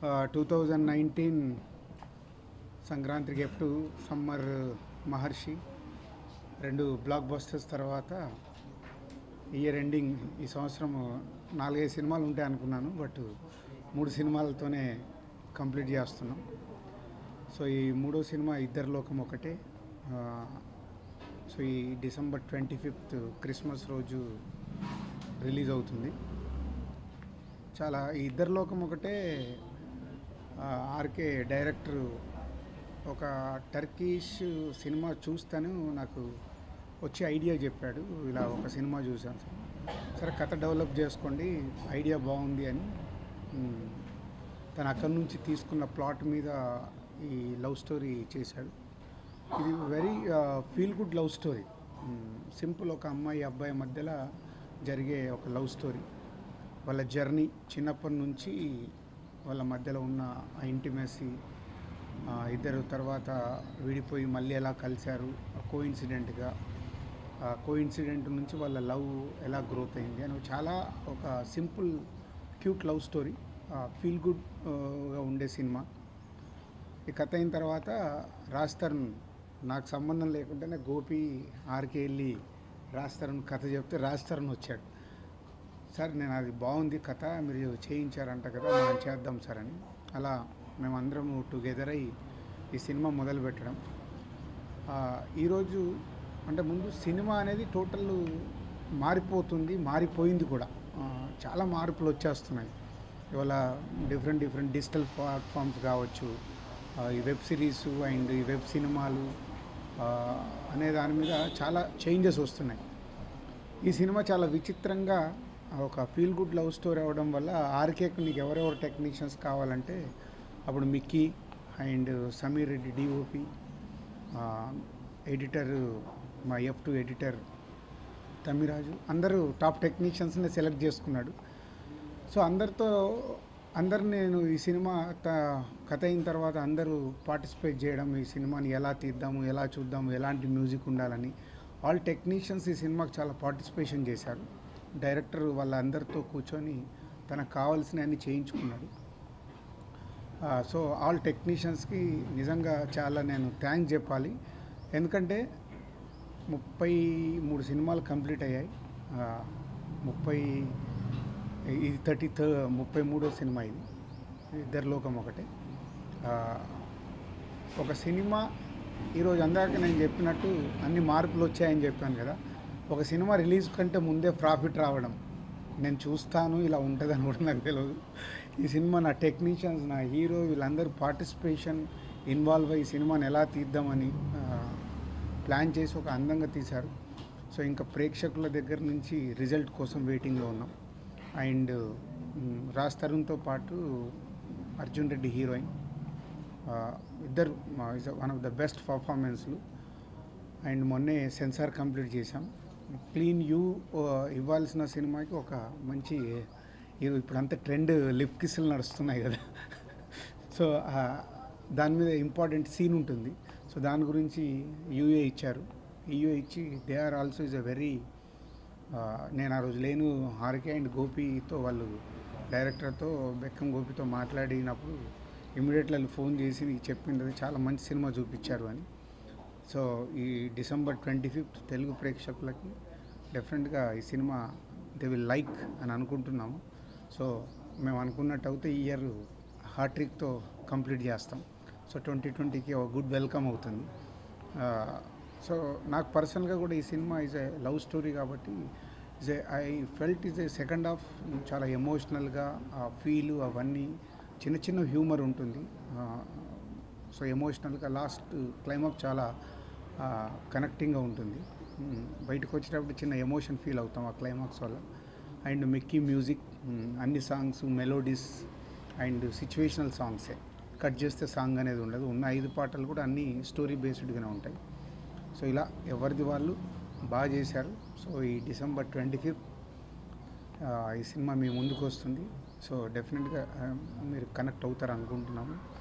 two thousand nineteen Sankranti gift summer Maharshi రెండు block busters తర్వాత year ending ఈ సంవత్సరం నాలుగైదు సినిమాలు ఉంటాయి అనుకున్నాను బట్ మూడు సినిమాలతోనే కంప్లీట్ చేస్తున్నాం సో ఈ మూడో సినిమా ఇద్దరు లోకం ఒకటే ఆ, సో ఈ డిసెంబర్ ట్వంటీ ఫిఫ్త్ క్రిస్మస్ రోజు రిలీజ్ అవుతుంది చాలా ఈ ఇద్దరు లోకం ఒకటే ఆ, ఆర్కే డైరెక్టర్ ఒక టర్కీష్ సినిమా చూస్తాను నాకు వచ్చి ఐడియా చెప్పాడు ఇలా ఒక సినిమా చూశాను సార్ సరే కథ డెవలప్ చేసుకోండి ఐడియా బాగుంది అని మ్, తను అక్కడి నుంచి తీసుకున్న ప్లాట్ మీద ఈ లవ్ స్టోరీ చేశాడు ఇది very feel good love story simple ఒక అమ్మాయి అబ్బాయి మధ్యలో జరిగే ఒక లవ్ స్టోరీ వాళ్ళ జర్నీ చిన్నప్పటి నుంచి వాళ్ళ మధ్యలో ఉన్న ఆ ఇంటిమెసీ ఇద్దరు తర్వాత విడిపోయి మళ్ళీ ఎలా కలిశారు కో ఇన్సిడెంట్గా కో ఇన్సిడెంట్ నుంచి వాళ్ళ లవ్ ఎలా గ్రోత్ అయింది అని చాలా ఒక simple cute love story feel గుడ్గా ఉండే సినిమా ఈ కథ అయిన తర్వాత రాజ్ తరుణ్ నాకు సంబంధం లేకుండానే గోపి ఆర్కే వెళ్ళి రాజ్ తరుణ్ కథ చెప్తే రాజ్ తరుణ్ వచ్చాడు సార్ నేను అది బాగుంది కథ మీరు చేయించారంట కదా మనం చేద్దాం సార్ అని అలా మేమందరం టుగెదర్ అయ్యి ఈ సినిమా మొదలు పెట్టడం ఆ, ఈరోజు అంటే ముందు సినిమా అనేది టోటల్ మారిపోతుంది మారిపోయింది కూడా ఆ, చాలా మార్పులు వచ్చేస్తున్నాయి ఇవాళ డిఫరెంట్ డిఫరెంట్ డిజిటల్ ప్లాట్ఫామ్స్ కావచ్చు ఆ, ఈ వెబ్ సిరీస్ అండ్ ఈ వెబ్ సినిమాలు ఆ, అనే దాని మీద చాలా చేంజెస్ వస్తున్నాయి ఈ సినిమా చాలా విచిత్రంగా ఒక ఫీల్ గుడ్ లవ్ స్టోరీ అవ్వడం వల్ల ఆర్కేకు నీకు ఎవరెవరు టెక్నీషియన్స్ కావాలంటే అప్పుడు Mickey and Sameer Reddy DOP editor మా ఎఫ్ టూ ఎడిటర్ తమ్మిరాజు అందరూ టాప్ టెక్నీషియన్స్ని సెలెక్ట్ చేసుకున్నాడు సో అందరితో అందరు నేను ఈ సినిమా త- కథ అయిన తర్వాత అందరూ పార్టిసిపేట్ చేయడం ఈ సినిమాని ఎలా తీద్దాము ఎలా చూద్దాము ఎలాంటి మ్యూజిక్ ఉండాలని ఆల్ టెక్నీషియన్స్ ఈ సినిమాకి చాలా పార్టిసిపేషన్ చేశారు డైరెక్టర్ వాళ్ళందరితో కూర్చొని తనకు కావాల్సినవన్నీ చేయించుకున్నాడు ఆ, సో ఆల్ టెక్నీషియన్స్కి నిజంగా చాలా నేను థ్యాంక్స్ చెప్పాలి ఎందుకంటే ముప్పై మూడు సినిమాలు కంప్లీట్ అయ్యాయి ఆ, ముప్పై ఇది థర్టీ థర్ ముప్పై మూడో సినిమా ఇది ఇద్దరు లోకం ఒకటే ఆ, ఒక సినిమా ఈరోజు అందాక నేను చెప్పినట్టు అన్ని మార్పులు వచ్చాయని చెప్పాను కదా ఒక సినిమా రిలీజ్ కంటే ముందే ప్రాఫిట్ రావడం నేను చూస్తాను ఇలా ఉంటుందని కూడా నాకు తెలియదు ఈ సినిమా నా టెక్నీషియన్స్ నా హీరో వీళ్ళందరూ పార్టిసిపేషన్ ఇన్వాల్వ్ అయ్యి సినిమాని ఎలా తీద్దామని ఆ, ప్లాన్ చేసి ఒక అందంగా తీశారు సో ఇంకా ప్రేక్షకుల దగ్గర నుంచి రిజల్ట్ కోసం వెయిటింగ్లో ఉన్నాం అండ్ మ్, రాజ్ తరుణ్తో పాటు అర్జున్ రెడ్డి హీరోయిన్ ఆ, ఇద్దరు వన్ ఆఫ్ ద బెస్ట్ పర్ఫార్మెన్స్లు అండ్ మొన్నే సెన్సార్ కంప్లీట్ చేశాం క్లీన్ యూ ఇవ్వాల్సిన సినిమాకి ఒక మంచి ఇది ఇప్పుడంతా ట్రెండ్ లిప్ కిస్సులు నడుస్తున్నాయి కదా సో ఆ, దాని మీద ఇంపార్టెంట్ సీన్ ఉంటుంది సో దాని గురించి యూఏ ఇచ్చారు యూఏ ఇచ్చి they are also is a very నేను ఆ రోజు లేను హారికే అండ్ గోపితో వాళ్ళు డైరెక్టర్తో బెక్కం గోపితో మాట్లాడినప్పుడు ఇమీడియట్లీ వాళ్ళు ఫోన్ చేసి చెప్పింది చాలా మంచి సినిమా చూపించారు అని సో ఈ డిసెంబర్ ట్వంటీ ఫిఫ్త్ తెలుగు ప్రేక్షకులకి డెఫినెట్గా ఈ సినిమా దే విల్ లైక్ అని అనుకుంటున్నాము సో మేము అనుకున్నట్టు అయితే ఈ ఇయర్ హార్ట్రిక్తో కంప్లీట్ చేస్తాం సో ట్వంటీ ట్వంటీకి ఒక గుడ్ వెల్కమ్ అవుతుంది ఆ, సో నాకు పర్సనల్గా కూడా ఈ cinema is a love story కాబట్టి is a I felt is a second half చాలా ఎమోషనల్గా ఆ ఫీల్ అవన్నీ చిన్న చిన్న హ్యూమర్ ఉంటుంది ఆ, సో ఎమోషనల్గా లాస్ట్ క్లైమాక్ చాలా కనెక్టింగ్గా ఉంటుంది మ్, బయటకు వచ్చేటప్పుడు చిన్న ఎమోషన్ ఫీల్ అవుతాం ఆ క్లైమాక్స్ వల్ల అండ్ మిక్కీ మ్యూజిక్ మ్, అన్ని సాంగ్స్ మెలోడీస్ అండ్ సిచ్యువేషనల్ సాంగ్సే కట్ చేస్తే సాంగ్ అనేది ఉండదు ఉన్న ఐదు పాటలు కూడా అన్నీ స్టోరీ బేస్డ్గానే ఉంటాయి సో ఇలా ఎవరిది వాళ్ళు బాగా చేశారు సో ఈ డిసెంబర్ ట్వంటీ ఫిఫ్త్ ఈ సినిమా మీ ముందుకు వస్తుంది సో డెఫినెట్గా ఆ, మీరు కనెక్ట్ అవుతారు అనుకుంటున్నాము